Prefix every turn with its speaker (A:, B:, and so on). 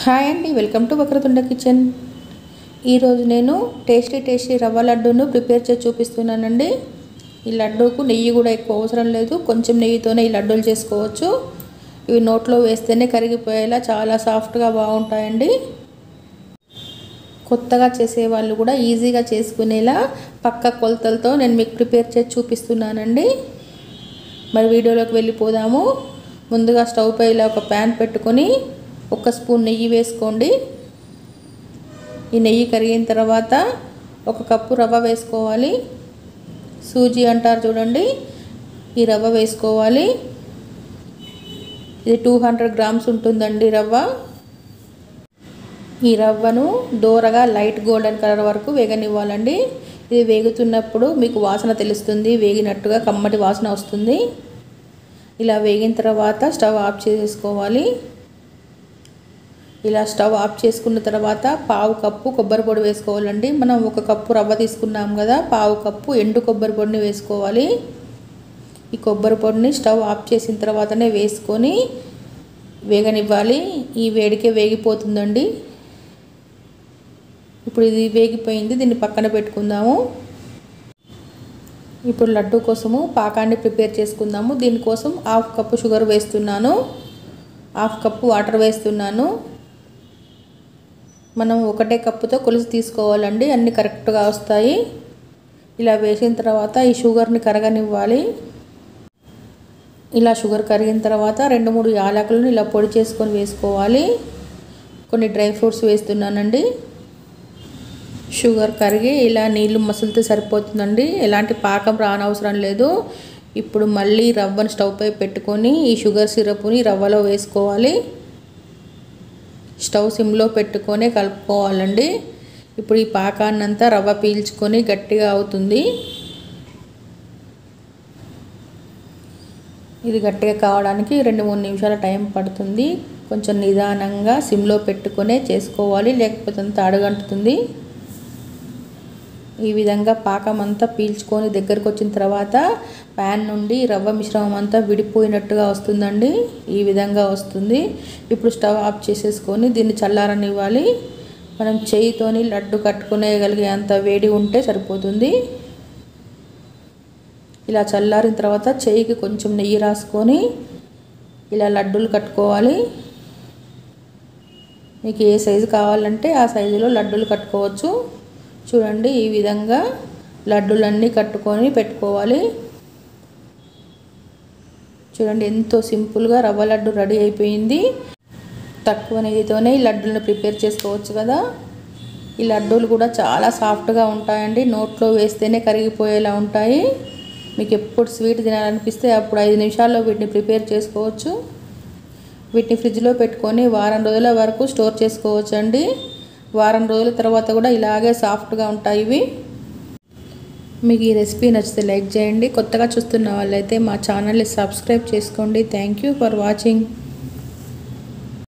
A: hi అండి welcome to Vakratunda kitchen ఈరోజు నేను టేస్టీ టేస్టీ రవ్వ లడ్డూను ప్రిపేర్ చేసి చూపిస్తున్నానండి ఈ లడ్డూకు నెయ్యి కూడా ఎక్కువ అవసరం లేదు కొంచెం నెయ్యితోనే ఈ లడ్డూలు చేసుకోవచ్చు ఇవి నోట్లో వేస్తేనే కరిగిపోయేలా చాలా సాఫ్ట్గా బాగుంటాయండి కొత్తగా చేసే వాళ్ళు కూడా ఈజీగా చేసుకునేలా పక్క కొలతలతో నేను మీకు ప్రిపేర్ చేసి చూపిస్తున్నానండి మరి వీడియోలోకి వెళ్ళిపోదాము ముందుగా స్టవ్ పై ఇలా ఒక ప్యాన్ పెట్టుకొని ఒక స్పూన్ నెయ్యి వేసుకోండి ఈ నెయ్యి కరిగిన తర్వాత ఒక కప్పు రవ్వ వేసుకోవాలి సూజీ అంటారు చూడండి ఈ రవ్వ వేసుకోవాలి ఇది టూ హండ్రెడ్ గ్రామ్స్ ఉంటుందండి రవ్వ ఈ రవ్వను దూరగా లైట్ గోల్డెన్ కలర్ వరకు వేగనివ్వాలండి ఇది వేగుతున్నప్పుడు మీకు వాసన తెలుస్తుంది వేగినట్టుగా కమ్మటి వాసన వస్తుంది ఇలా వేగిన తర్వాత స్టవ్ ఆఫ్ చేసుకోవాలి ఇలా స్టవ్ ఆఫ్ చేసుకున్న తర్వాత పావు కప్పు కొబ్బరి పొడి వేసుకోవాలండి మనం ఒక కప్పు రవ్వ తీసుకున్నాం కదా పావు కప్పు ఎండు కొబ్బరి పొడిని వేసుకోవాలి ఈ కొబ్బరి పొడిని స్టవ్ ఆఫ్ చేసిన తర్వాతనే వేసుకొని వేగనివ్వాలి ఈ వేడికే వేగిపోతుందండి ఇప్పుడు ఇది వేగిపోయింది దీన్ని పక్కన పెట్టుకుందాము ఇప్పుడు లడ్డు కోసము పాకాన్ని ప్రిపేర్ చేసుకుందాము దీనికోసం హాఫ్ కప్పు షుగర్ వేస్తున్నాను హాఫ్ కప్పు వాటర్ వేస్తున్నాను మనం ఒకటే కప్పుతో కొలిసి తీసుకోవాలండి అన్నీ కరెక్ట్గా వస్తాయి ఇలా వేసిన తర్వాత ఈ షుగర్ని కరగనివ్వాలి ఇలా షుగర్ కరిగిన తర్వాత రెండు మూడు యాలకులను ఇలా పొడి చేసుకొని వేసుకోవాలి కొన్ని డ్రై ఫ్రూట్స్ వేస్తున్నానండి షుగర్ కరిగి ఇలా నీళ్లు మసులితే సరిపోతుందండి ఎలాంటి పాకం రానవసరం లేదు ఇప్పుడు మళ్ళీ రవ్వను స్టవ్ పై పెట్టుకొని ఈ షుగర్ సిరప్ని రవ్వలో వేసుకోవాలి స్టవ్ సిమ్లో పెట్టుకొని కలుపుకోవాలండి ఇప్పుడు ఈ పాకాన్నంతా రవ్వ పీల్చుకొని గట్టిగా అవుతుంది ఇది గట్టిగా కావడానికి రెండు మూడు నిమిషాల టైం పడుతుంది కొంచెం నిదానంగా సిమ్లో పెట్టుకొనే చేసుకోవాలి లేకపోతే అంత అడుగంటుతుంది ఈ విధంగా పాకం అంతా పీల్చుకొని దగ్గరకు వచ్చిన తర్వాత ప్యాన్ నుండి రవ్వ మిశ్రమం అంతా విడిపోయినట్టుగా వస్తుందండి ఈ విధంగా వస్తుంది ఇప్పుడు స్టవ్ ఆఫ్ చేసేసుకొని దీన్ని చల్లారనివ్వాలి మనం చేయితోని లడ్డు కట్టుకునేగలిగే అంత వేడి ఉంటే సరిపోతుంది ఇలా చల్లారిన తర్వాత చేయికి కొంచెం నెయ్యి రాసుకొని ఇలా లడ్డూలు కట్టుకోవాలి మీకు ఏ సైజు కావాలంటే ఆ సైజులో లడ్డూలు కట్టుకోవచ్చు చూడండి ఈ విధంగా లడ్డూలన్నీ కట్టుకొని పెట్టుకోవాలి చూడండి ఎంతో సింపుల్గా రవ్వ లడ్డు రెడీ అయిపోయింది తక్కువ నెయ్యితోనే ఈ లడ్డూలను ప్రిపేర్ చేసుకోవచ్చు కదా ఈ లడ్డూలు కూడా చాలా సాఫ్ట్గా ఉంటాయండి నోట్లో వేస్తేనే కరిగిపోయేలా ఉంటాయి మీకు ఎప్పుడు స్వీట్ తినాలనిపిస్తే అప్పుడు ఐదు నిమిషాల్లో వీటిని ప్రిపేర్ చేసుకోవచ్చు వీటిని ఫ్రిడ్జ్లో పెట్టుకొని వారం రోజుల వరకు స్టోర్ చేసుకోవచ్చు అండి వారం రోజుల తర్వాత కూడా ఇలాగే సాఫ్ట్గా ఉంటాయి ఇవి మీకు ఈ రెసిపీ నచ్చితే లైక్ చేయండి కొత్తగా చూస్తున్న వాళ్ళైతే మా ఛానల్ని సబ్స్క్రైబ్ చేసుకోండి థ్యాంక్ యూ ఫర్ వాచింగ్